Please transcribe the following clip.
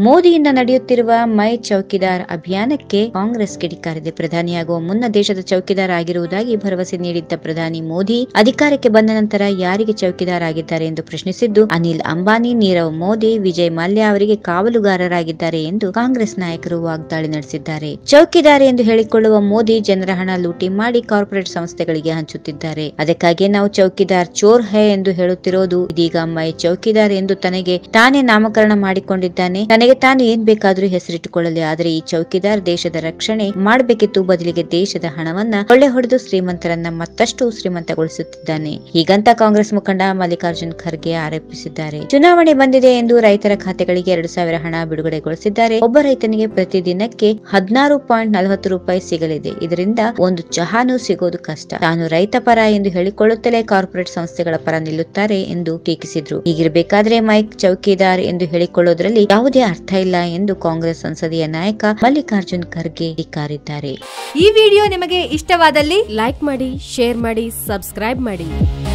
ಮೋದಿಯಿಂದ ನಡೆಯುತ್ತಿರುವ ಮೈ ಚೌಕಿದಾರ್ ಅಭಿಯಾನಕ್ಕೆ ಕಾಂಗ್ರೆಸ್ ಕಿಡಿಕಾರಿದೆ ಪ್ರಧಾನಿಯಾಗುವ ಮುನ್ನ ದೇಶದ ಚೌಕಿದಾರ್ ಆಗಿರುವುದಾಗಿ ಭರವಸೆ ನೀಡಿದ್ದ ಪ್ರಧಾನಿ ಮೋದಿ ಅಧಿಕಾರಕ್ಕೆ ಬಂದ ನಂತರ ಯಾರಿಗೆ ಚೌಕಿದಾರ್ ಆಗಿದ್ದಾರೆ ಎಂದು ಪ್ರಶ್ನಿಸಿದ್ದು ಅನಿಲ್ ಅಂಬಾನಿ ನೀರವ್ ಮೋದಿ ವಿಜಯ್ ಮಲ್ಯ ಅವರಿಗೆ ಕಾವಲುಗಾರರಾಗಿದ್ದಾರೆ ಎಂದು ಕಾಂಗ್ರೆಸ್ ನಾಯಕರು ವಾಗ್ದಾಳಿ ನಡೆಸಿದ್ದಾರೆ ಚೌಕಿದಾರ್ ಎಂದು ಹೇಳಿಕೊಳ್ಳುವ ಮೋದಿ ಜನರ ಹಣ ಲೂಟಿ ಮಾಡಿ ಕಾರ್ಪೊರೇಟ್ ಸಂಸ್ಥೆಗಳಿಗೆ ಹಂಚುತ್ತಿದ್ದಾರೆ ಅದಕ್ಕಾಗಿ ನಾವು ಚೌಕಿದಾರ್ ಚೋರ್ ಹೈ ಎಂದು ಹೇಳುತ್ತಿರೋದು ಇದೀಗ ಮೈ ಚೌಕಿದಾರ್ ಎಂದು ತನಗೆ ತಾನೇ ನಾಮಕರಣ ಮಾಡಿಕೊಂಡಿದ್ದಾನೆ ತನಗೆ ತಾನು ಏನ್ ಬೇಕಾದ್ರೂ ಹೆಸರಿಟ್ಟುಕೊಳ್ಳಲಿ ಆದರೆ ಈ ಚೌಕಿದಾರ್ ದೇಶದ ರಕ್ಷಣೆ ಮಾಡಬೇಕಿತ್ತು ಬದಲಿಗೆ ದೇಶದ ಹಣವನ್ನ ಕೊಳ್ಳೆ ಹೊಡೆದು ಶ್ರೀಮಂತರನ್ನ ಮತ್ತಷ್ಟು ಶ್ರೀಮಂತಗೊಳಿಸುತ್ತಿದ್ದಾನೆ ಹೀಗಂತ ಕಾಂಗ್ರೆಸ್ ಮುಖಂಡ ಮಲ್ಲಿಕಾರ್ಜುನ್ ಖರ್ಗೆ ಆರೋಪಿಸಿದ್ದಾರೆ ಚುನಾವಣೆ ಬಂದಿದೆ ಎಂದು ರೈತರ ಖಾತೆಗಳಿಗೆ ಎರಡು ಸಾವಿರ ಹಣ ಬಿಡುಗಡೆಗೊಳಿಸಿದ್ದಾರೆ ಒಬ್ಬ ರೈತನಿಗೆ ಪ್ರತಿದಿನಕ್ಕೆ ಹದಿನಾರು ಪಾಯಿಂಟ್ ನಲವತ್ತು ರೂಪಾಯಿ ಸಿಗಲಿದೆ ಇದರಿಂದ ಒಂದು ಚಹಾನು ಸಿಗೋದು ಕಷ್ಟ ತಾನು ರೈತ ಪರ ಎಂದು ಹೇಳಿಕೊಳ್ಳುತ್ತಲೇ ಕಾರ್ಪೊರೇಟ್ ಸಂಸ್ಥೆಗಳ ಪರ ನಿಲ್ಲುತ್ತಾರೆ ಎಂದು ಟೀಕಿಸಿದ್ರು ಹೀಗಿರಬೇಕಾದ್ರೆ ಮೈಕ್ ಚೌಕಿದಾರ್ ಎಂದು ಹೇಳಿಕೊಳ್ಳೋದ್ರಲ್ಲಿ ಯಾವುದೇ ಅರ್ಥ ಇಲ್ಲ ಎಂದು ಕಾಂಗ್ರೆಸ್ ಸಂಸದೀಯ ನಾಯಕ ಮಲ್ಲಿಕಾರ್ಜುನ್ ಖರ್ಗೆ ಧಿಕ್ಕಾರಿದ್ದಾರೆ ಈ ವಿಡಿಯೋ ನಿಮಗೆ ಇಷ್ಟವಾದಲ್ಲಿ ಲೈಕ್ ಮಾಡಿ ಶೇರ್ ಮಾಡಿ ಸಬ್ಸ್ಕ್ರೈಬ್ ಮಾಡಿ